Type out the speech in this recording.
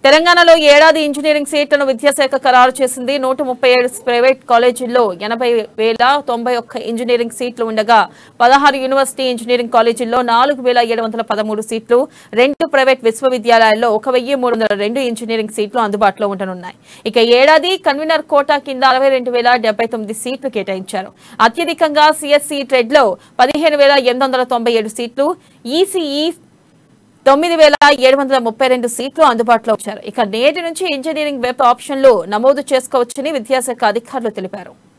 తెలంగాణలో ఈ ఏడాది ఇంజనీరింగ్ సీట్లను విద్యాశాఖ ఖరారు చేసింది నూట ముప్పై ఏడు ప్రైవేట్ కాలేజీల్లో ఎనభై వేల తొంభై ఒక్క ఇంజనీరింగ్ సీట్లు ఉండగా పదహారు యూనివర్సిటీ ఇంజనీరింగ్ కాలేజీల్లో నాలుగు వేల ఏడు వందల పదమూడు సీట్లు రెండు ప్రైవేట్ విశ్వవిద్యాలయాల్లో ఒక వెయ్యి మూడు వందల రెండు ఇంజనీరింగ్ సీట్లు అందుబాటులో ఉండనున్నాయి ఇక ఈ ఏడాది కన్వీనర్ కోటా కింద అరవై రెండు వేల డెబ్బై తొమ్మిది సీట్లు కేటాయించారు అత్యధికంగా సిఎస్సి ట్రెడ్ లో పదిహేను వేల ఎనిమిది వందల తొంభై ఏడు సీట్లు ఈసీఈ తొమ్మిది వేల ఏడు వందల ముప్పై రెండు సీట్లు అందుబాటులో వచ్చారు ఇక నేటి నుంచి ఇంజనీరింగ్ వెబ్ ఆప్షన్లు నమోదు చేసుకోవచ్చని విద్యాశాఖ అధికారులు తెలిపారు